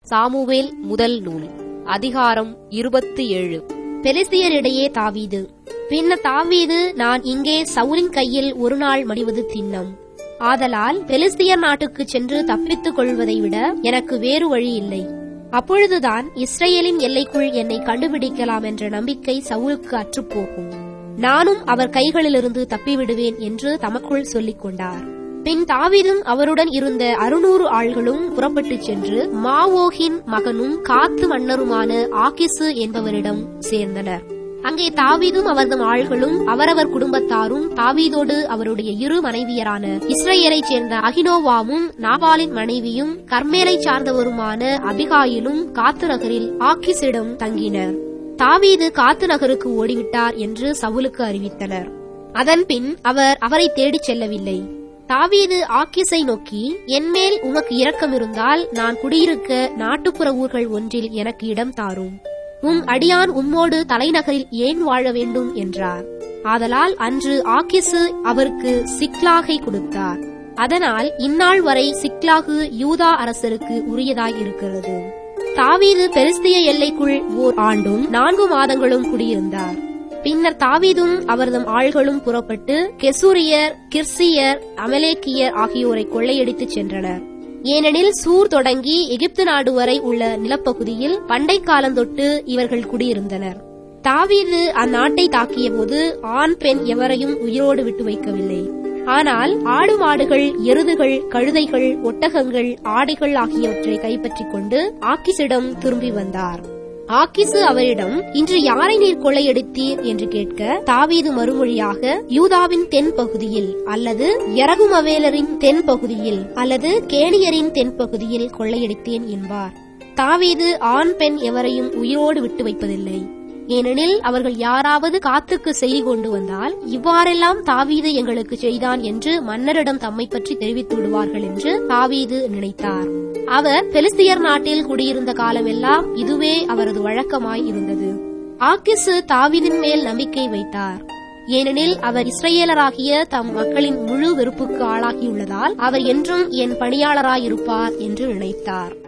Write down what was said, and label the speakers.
Speaker 1: Samuel முதல் நூல் அதிகாரம் இருபத்தி ஏழு
Speaker 2: பெலிஸ்தியரிடையே தாவீது பின்ன தாவீது நான் இங்கே சவுலின் கையில் ஒரு நாள் மடிவது திண்ணம் ஆதலால் பெலிஸ்தியர் நாட்டுக்குச் சென்று தப்பித்துக் கொள்வதை விட எனக்கு வேறு வழி இல்லை அப்பொழுதுதான் இஸ்ரேலின் எல்லைக்குள் என்னை கண்டுபிடிக்கலாம் என்ற நம்பிக்கை சவுலுக்கு அற்றுப்போகும் நானும் அவர் கைகளிலிருந்து தப்பிவிடுவேன் என்று தமக்குள் சொல்லிக் கொண்டார் பின் தாவீதும் அவருடன் இருந்த அறுநூறு ஆள்களும் புறப்பட்டுச் சென்று மாவோகின் மகனும் காத்து மன்னருமான ஆகிசு என்பவரிடம் சேர்ந்தனர் அங்கே தாவீதும் அவர்தம் ஆள்களும் அவரவர் குடும்பத்தாரும் தாவீதோடு அவருடைய இரு மனைவியரான இஸ்ரேலைச் சேர்ந்த அகினோவாமும் நாபாலின் மனைவியும் கர்மேலை சார்ந்தவருமான அபிகாயிலும் காத்து நகரில் ஆக்கிஸிடம் தங்கினர் தாவீது காத்து நகருக்கு ஓடிவிட்டார் என்று சவுலுக்கு அறிவித்தனர் அதன்பின் அவர் அவரை தேடிச் செல்லவில்லை தாவீது ஆக்கிஸை நோக்கி என்மேல் உமக்கு இரக்கம் இருந்தால் நான் குடியிருக்க நாட்டுப்புற ஊர்கள் ஒன்றில் எனக்கு இடம் தாரும் உம் அடியான் உம்மோடு தலைநகரில் ஏன் வாழ வேண்டும் என்றார் ஆதலால் அன்று ஆக்கிசு அவருக்கு சிக்லாகை கொடுத்தார் அதனால் இந்நாள் வரை சிக்லாகு யூதா அரசருக்கு உரியதாய் இருக்கிறது தாவீது பெலிஸ்திய எல்லைக்குள் ஓர் ஆண்டும் நான்கு மாதங்களும் குடியிருந்தார் பின்னர் தாவீதும் அவர்தம் ஆள்களும் புறப்பட்டு கெசூரியர் கிர்சியர் அமலேக்கியர் ஆகியோரை கொள்ளையடித்துச் சென்றனர் ஏனெனில் சூர் தொடங்கி எகிப்து நாடு வரை உள்ள நிலப்பகுதியில் பண்டை காலந்தொட்டு இவர்கள் குடியிருந்தனர் தாவீது அந்நாட்டை தாக்கியபோது ஆண் பெண் எவரையும் உயிரோடு விட்டு வைக்கவில்லை ஆனால் ஆடு மாடுகள் எருதுகள் கழுதைகள் ஒட்டகங்கள் ஆடைகள் ஆகியவற்றை கைப்பற்றிக் கொண்டு ஆக்கிஸிடம் திரும்பி வந்தார் ஆக்கிசு அவரிடம் இன்று யாரை நீர் கொள்ளையடித்தீர் என்று கேட்க தாவீது மறுமொழியாக யூதாவின் தென் பகுதியில் அல்லது எரகுமவேலரின் தென் பகுதியில் அல்லது கேணியரின் தென் பகுதியில் கொள்ளையடித்தேன் என்பார் தாவீது ஆண் பெண் எவரையும் உயிரோடு விட்டு வைப்பதில்லை ஏனெனில் அவர்கள் யாராவது காத்துக்கு செய்தி கொண்டு வந்தால் இவ்வாறெல்லாம் தாவீது எங்களுக்கு செய்தான் என்று மன்னரிடம் தம்மை பற்றி தெரிவித்து விடுவார்கள் என்று தாவீது நினைத்தார் அவர் பெலிஸ்தியர் நாட்டில் குடியிருந்த காலமெல்லாம் இதுவே அவரது வழக்கமாய் இருந்தது ஆக்கிசு தாவீதின் மேல் நம்பிக்கை வைத்தார் ஏனெனில் அவர் இஸ்ரேலராகிய தம் மக்களின் முழு வெறுப்புக்கு ஆளாகியுள்ளதால் அவர் என்றும் என் பணியாளராயிருப்பார் என்று நினைத்தார்